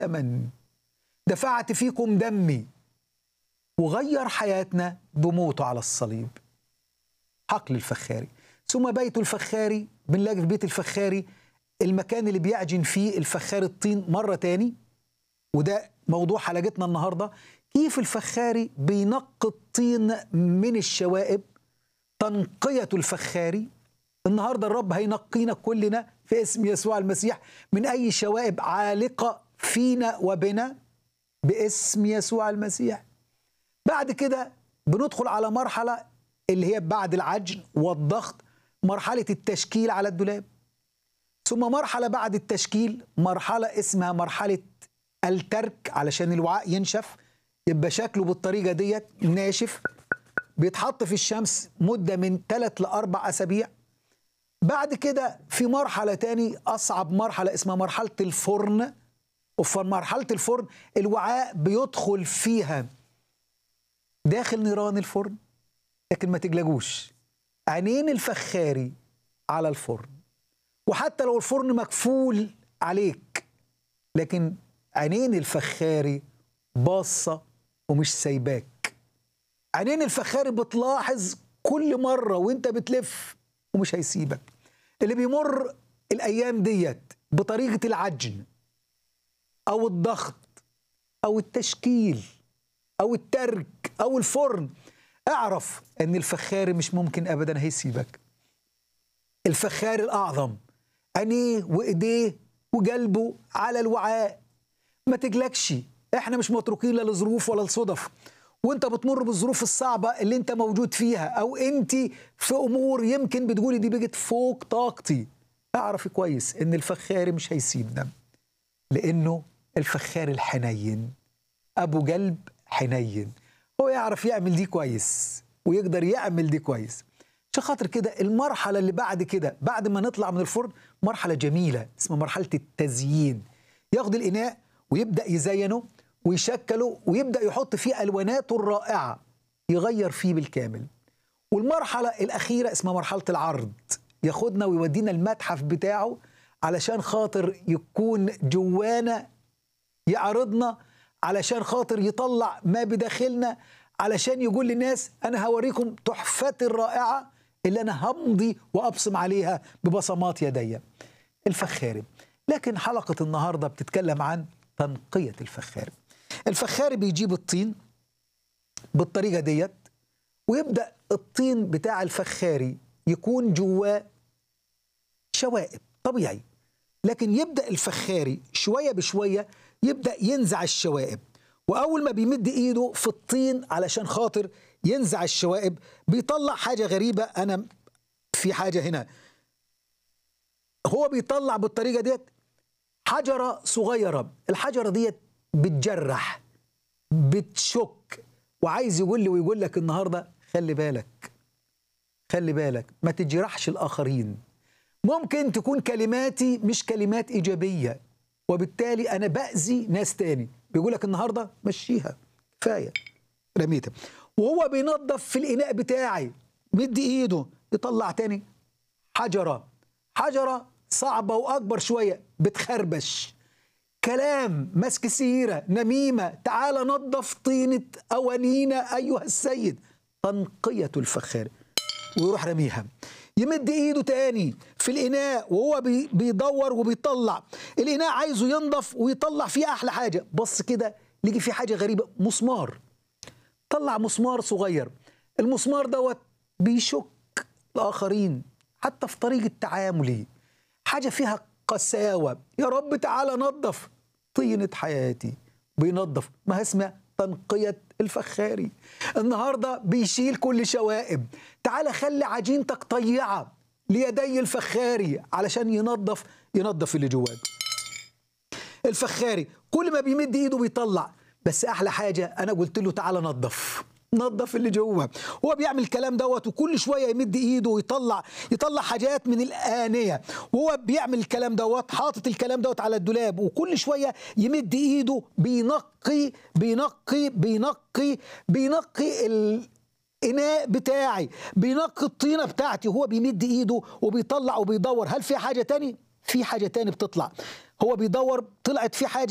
ثمن دفعت فيكم دمي وغير حياتنا بموته على الصليب حقل الفخاري ثم بيت الفخاري بنلاقي في بيت الفخاري المكان اللي بيعجن فيه الفخار الطين مرة تاني وده موضوع حلقتنا النهاردة كيف الفخاري بينقي الطين من الشوائب تنقية الفخاري النهاردة الرب هينقينا كلنا في اسم يسوع المسيح من أي شوائب عالقة فينا وبنا باسم يسوع المسيح بعد كده بندخل على مرحلة اللي هي بعد العجن والضغط مرحلة التشكيل على الدولاب ثم مرحلة بعد التشكيل مرحلة اسمها مرحلة الترك علشان الوعاء ينشف يبقى شكله بالطريقة ديت ناشف بيتحط في الشمس مدة من ثلاث لأربع أسابيع بعد كده في مرحلة تاني أصعب مرحلة اسمها مرحلة الفرن وفي مرحلة الفرن الوعاء بيدخل فيها داخل نيران الفرن لكن ما تجلجوش عينين الفخاري على الفرن وحتى لو الفرن مكفول عليك لكن عينين الفخاري باصة ومش سايباك عينين الفخاري بتلاحظ كل مرة وانت بتلف ومش هيسيبك اللي بيمر الأيام ديت بطريقة العجن أو الضغط أو التشكيل أو الترك أو الفرن اعرف أن الفخاري مش ممكن أبدا هيسيبك الفخاري الأعظم عينيه وإيديه وقلبه على الوعاء ما تجلكش احنا مش متروكين لا لظروف ولا لصدف وانت بتمر بالظروف الصعبة اللي انت موجود فيها او انت في امور يمكن بتقولي دي بقت فوق طاقتي اعرفي كويس ان الفخاري مش هيسيبنا لانه الفخاري الحنين ابو قلب حنين هو يعرف يعمل دي كويس ويقدر يعمل دي كويس عشان خاطر كده المرحلة اللي بعد كده بعد ما نطلع من الفرن مرحلة جميلة اسمها مرحلة التزيين ياخد الإناء ويبدأ يزينه ويشكله ويبدأ يحط فيه ألواناته الرائعة يغير فيه بالكامل والمرحلة الأخيرة اسمها مرحلة العرض ياخدنا ويودينا المتحف بتاعه علشان خاطر يكون جوانا يعرضنا علشان خاطر يطلع ما بداخلنا علشان يقول للناس أنا هوريكم تحفتي الرائعة اللي أنا همضي وأبصم عليها ببصمات يدي الفخاري لكن حلقة النهاردة بتتكلم عن تنقية الفخاري الفخاري بيجيب الطين بالطريقة ديت ويبدأ الطين بتاع الفخاري يكون جواه شوائب طبيعي لكن يبدأ الفخاري شوية بشوية يبدأ ينزع الشوائب وأول ما بيمد إيده في الطين علشان خاطر ينزع الشوائب بيطلع حاجة غريبة أنا في حاجة هنا هو بيطلع بالطريقة ديت حجرة صغيرة الحجرة ديت بتجرح بتشك وعايز يقول لي ويقول لك النهاردة خلي بالك خلي بالك ما تجرحش الآخرين ممكن تكون كلماتي مش كلمات إيجابية وبالتالي أنا بأذي ناس تاني بيقول لك النهاردة مشيها كفاية رميتها وهو بينظف في الإناء بتاعي مد إيده يطلع تاني حجرة حجرة صعبة وأكبر شوية بتخربش كلام مسك سيرة نميمة تعال نظف طينة أوانينا أيها السيد تنقية الفخار ويروح رميها يمد ايده تاني في الاناء وهو بي بيدور وبيطلع الاناء عايزه ينضف ويطلع فيه احلى حاجه بص كده لقي فيه حاجه غريبه مسمار طلع مسمار صغير المسمار دوت بيشك الاخرين حتى في طريقه تعاملي حاجه فيها قساوه يا رب تعالى نظف طينه حياتي بينظف ما هي اسمها تنقية الفخاري النهاردة بيشيل كل شوائب تعال خلي عجينتك طيعة ليدي الفخاري علشان ينظف ينظف اللي جواك الفخاري كل ما بيمد ايده بيطلع بس احلى حاجة انا قلت له تعالى نظف نظف اللي جوه هو بيعمل الكلام دوت وكل شويه يمد ايده ويطلع يطلع حاجات من الانيه وهو بيعمل الكلام دوت حاطط الكلام دوت على الدولاب وكل شويه يمد ايده بينقي بينقي بينقي بينقي الاناء بتاعي بينقي الطينه بتاعتي وهو بيمد ايده وبيطلع وبيدور هل في حاجه تاني في حاجه تاني بتطلع هو بيدور طلعت في حاجه